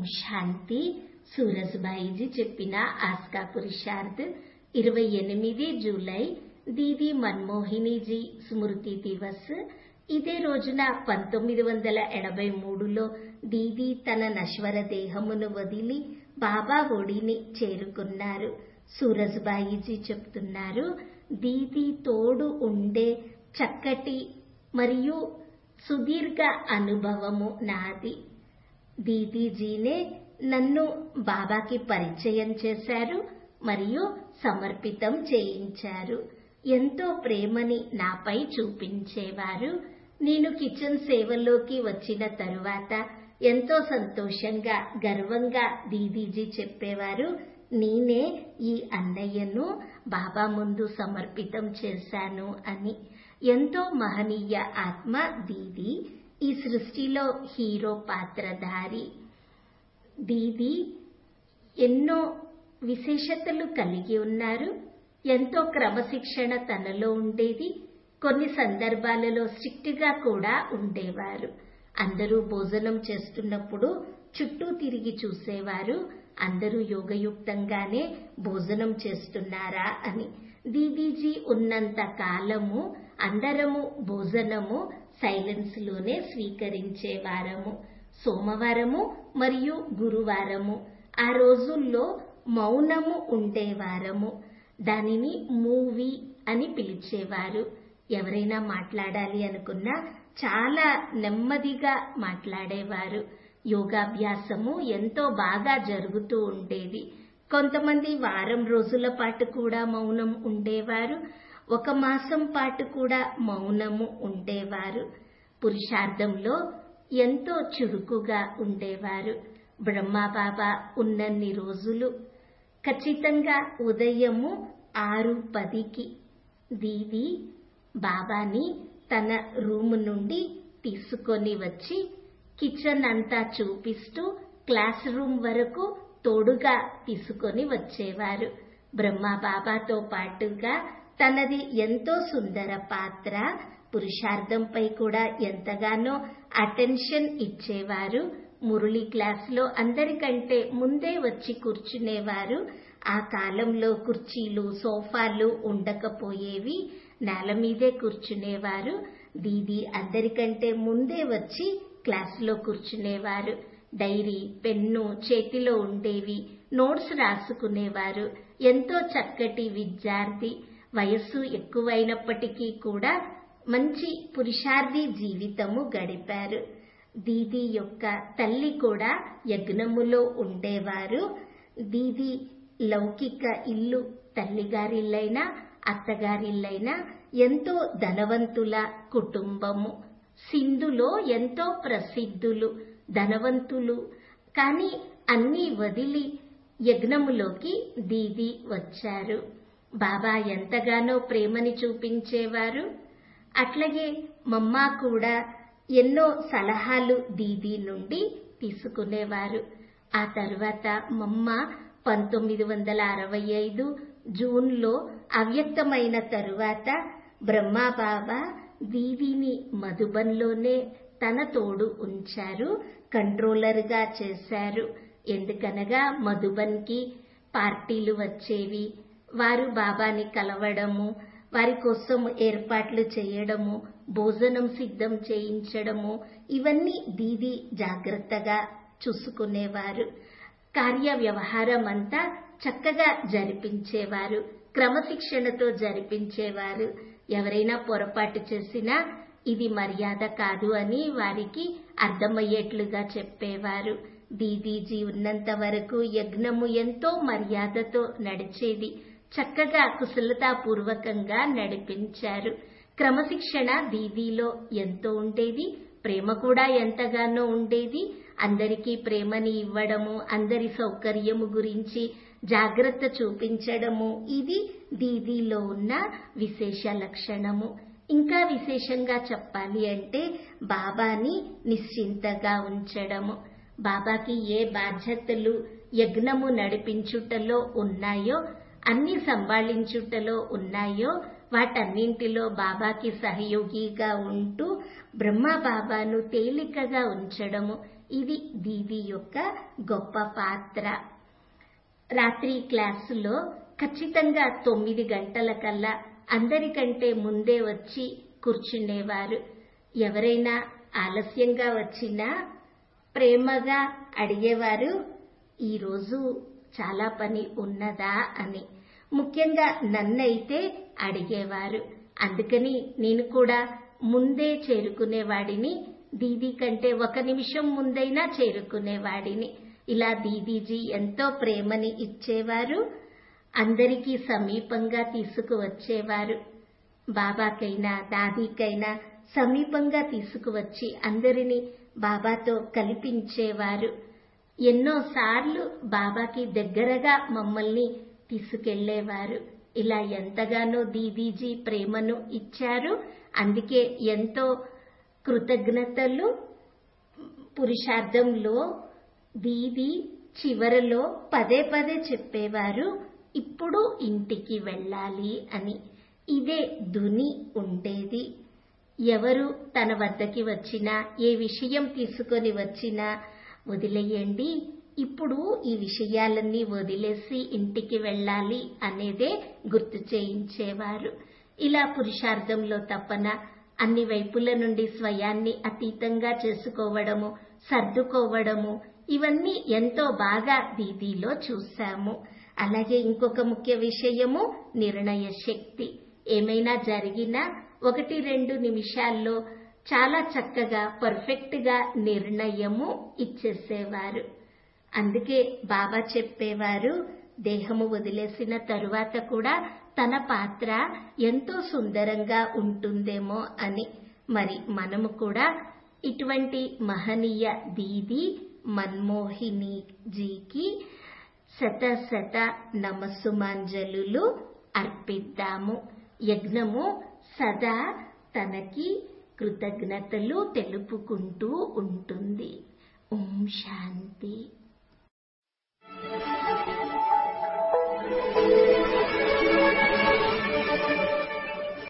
శాంతి సూరజ్బాయిజీ చెప్పిన ఆస్కా పురుషార్థ్ ఇరవై ఎనిమిది జూలై దీది మన్మోహినీజీ స్మృతి దివస్ ఇదే రోజున పంతొమ్మిది వందల ఎనభై మూడులో దీది తన నశ్వర దేహమును వదిలి బాబా ఒడిని చేరుకున్నారు సూరజ్బాయిజీ చెప్తున్నారు దీది తోడు ఉండే చక్కటి మరియు సుదీర్ఘ అనుభవము నాది దీదీజీనే నన్ను బాబాకి పరిచయం చేశారు మరియు సమర్పితం చేయించారు ఎంతో ప్రేమని నాపై చూపించేవారు నేను కిచెన్ సేవలోకి వచ్చిన తరువాత ఎంతో సంతోషంగా గర్వంగా దీదీజీ చెప్పేవారు నేనే ఈ అన్నయ్యను బాబా ముందు సమర్పితం చేశాను అని ఎంతో మహనీయ ఆత్మ దీది ఈ సృష్టిలో హీరో పాత్రధారి దీది ఎన్నో విశేషతలు కలిగి ఉన్నారు ఎంతో క్రమశిక్షణ తనలో ఉండేది కొన్ని సందర్భాలలో స్ట్రిక్ట్ గా కూడా ఉండేవారు అందరూ భోజనం చేస్తున్నప్పుడు చుట్టూ తిరిగి చూసేవారు అందరూ యోగయుక్తంగానే భోజనం చేస్తున్నారా అని దీదీజీ ఉన్నంత కాలము అందరము భోజనము సైలెన్స్ లోనే స్వీకరించేవారము సోమవారము మరియు గురువారము ఆ రోజుల్లో మౌనము ఉండేవారము దానిని మూవీ అని పిలిచేవారు ఎవరైనా మాట్లాడాలి అనుకున్నా చాలా నెమ్మదిగా మాట్లాడేవారు యోగాభ్యాసము ఎంతో బాగా జరుగుతూ ఉండేది కొంతమంది వారం రోజుల పాటు కూడా మౌనం ఉండేవారు ఒక మాసం పాటు కూడా మౌనము ఉండేవారు పురుషార్థంలో ఎంతో చురుకుగా ఉండేవారు బ్రహ్మబాబా ఉన్నన్ని రోజులు ఖచ్చితంగా ఉదయము ఆరు పదికి దీది బాబాని తన రూము నుండి తీసుకొని వచ్చి కిచెన్ అంతా చూపిస్తూ క్లాస్ రూమ్ వరకు తోడుగా తీసుకొని వచ్చేవారు బ్రహ్మ బాబాతో పాటుగా తనది ఎంతో సుందర పాత్ర పురుషార్థంపై కూడా ఎంతగానో అటెన్షన్ ఇచ్చేవారు మురళి క్లాస్లో అందరికంటే ముందే వచ్చి కూర్చునేవారు ఆ కాలంలో కుర్చీలు సోఫాలు ఉండకపోయేవి నేల మీదే కూర్చునేవారు దీది అందరికంటే ముందే వచ్చి క్లాసులో కూర్చునేవారు డైరీ పెన్ను చేతిలో ఉండేవి నోట్స్ రాసుకునేవారు ఎంతో చక్కటి విద్యార్థి వయస్సు ఎక్కువైనప్పటికీ కూడా మంచి పురుషార్థి జీవితము గడిపారు దీది యొక్క తల్లి కూడా యజ్ఞములో ఉండేవారు దీది లౌకిక ఇల్లు తల్లిగారిల్లైనా అత్తగారిల్లైనా ఎంతో ధనవంతుల కుటుంబము సింధులో ఎంతో ప్రసిద్ధులు ధనవంతులు కానీ అన్నీ వదిలి యజ్ఞములోకి దీది వచ్చారు బాబా ఎంతగానో ప్రేమని చూపించేవారు అట్లాగే మమ్మ కూడా ఎన్నో సలహాలు దీది నుండి తీసుకునేవారు ఆ తర్వాత మమ్మ పంతొమ్మిది వందల అరవై ఐదు జూన్లో అవ్యక్తమైన తరువాత బ్రహ్మాబాబా దీదిని మధుబన్లోనే తన తోడు ఉంచారు కంట్రోలర్గా చేశారు ఎందుకనగా మధుబన్కి పార్టీలు వచ్చేవి వారు బాబాని కలవడము వారి కోసం ఏర్పాట్లు చేయడము భోజనం సిద్ధం చేయించడము ఇవన్నీ దీది జాగ్రత్తగా చూసుకునేవారు కార్య వ్యవహారం అంతా చక్కగా జరిపించేవారు క్రమశిక్షణతో జరిపించేవారు ఎవరైనా పొరపాటు చేసినా ఇది మర్యాద కాదు అని వారికి అర్థమయ్యేట్లుగా చెప్పేవారు దీదీజీ ఉన్నంత వరకు యజ్ఞము ఎంతో మర్యాదతో నడిచేది చక్కగా కుశలతాపూర్వకంగా నడిపించారు క్రమశిక్షణ దీదీలో ఎంతో ఉండేది ప్రేమ కూడా ఎంతగానో ఉండేది అందరికీ ప్రేమని ఇవ్వడము అందరి సౌకర్యము గురించి జాగ్రత్త చూపించడము ఇది దీదీలో ఉన్న విశేష లక్షణము ఇంకా విశేషంగా చెప్పాలి అంటే బాబాని నిశ్చింతగా ఉంచడము బాబాకి ఏ బాధ్యతలు యజ్ఞము నడిపించుటలో ఉన్నాయో అన్ని సంభాళించుటలో ఉన్నాయో వాటన్నింటిలో బాబాకి సహయోగిగా ఉంటూ బ్రహ్మ బాబాను తేలికగా ఉంచడము ఇది దీది యొక్క గొప్ప పాత్ర రాత్రి క్లాసులో ఖచ్చితంగా తొమ్మిది గంటల కల్లా అందరికంటే ముందే వచ్చి కూర్చునేవారు ఎవరైనా ఆలస్యంగా వచ్చినా ప్రేమగా అడిగేవారు ఈరోజు చాలా పని ఉన్నదా అని ముఖ్యంగా నన్నైతే అడిగేవారు అందుకని నేను కూడా ముందే చేరుకునేవాడిని దీదీ కంటే ఒక నిమిషం ముందైనా చేరుకునేవాడిని ఇలా దీదీజీ ఎంతో ప్రేమని ఇచ్చేవారు అందరికీ సమీపంగా తీసుకువచ్చేవారు బాబాకైనా దాదీకైనా సమీపంగా తీసుకువచ్చి అందరినీ బాబాతో కల్పించేవారు ఎన్నోసార్లు బాబాకి దగ్గరగా మమ్మల్ని తీసుకెళ్లేవారు ఇలా ఎంతగానో దీదీజీ ప్రేమను ఇచ్చారు అందుకే ఎంతో కృతజ్ఞతలు పురుషార్థంలో దీది చివరలో పదే పదే చెప్పేవారు ఇప్పుడు ఇంటికి వెళ్ళాలి అని ఇదే ధుని ఉండేది ఎవరు తన వద్దకి వచ్చినా ఏ విషయం తీసుకొని వచ్చినా వదిలేయండి ఇప్పుడు ఈ విషయాలన్నీ వదిలేసి ఇంటికి వెళ్ళాలి అనేదే గుర్తు చేయించేవారు ఇలా పురుషార్థంలో తప్పన అన్ని వైపుల నుండి స్వయాన్ని అతీతంగా చేసుకోవడము సర్దుకోవడము ఇవన్నీ ఎంతో బాగా దీదీలో చూశాము అలాగే ఇంకొక ముఖ్య విషయము నిర్ణయ శక్తి ఏమైనా జరిగినా ఒకటి రెండు నిమిషాల్లో చాలా చక్కగా పర్ఫెక్ట్ గా నిర్ణయము ఇచ్చేసేవారు అందుకే బాబా చెప్పేవారు దేహము వదిలేసిన తరువాత కూడా తన పాత్ర ఎంతో సుందరంగా ఉంటుందేమో అని మరి మనము కూడా ఇటువంటి మహనీయ దీది మన్మోహిని జీకి శత శత నమస్సుమాంజలు అర్పిద్దాము యజ్ఞము సదా తనకి కృతజ్ఞతలు తెలుపుకుంటూ ఉంటుంది ఓం శాంతి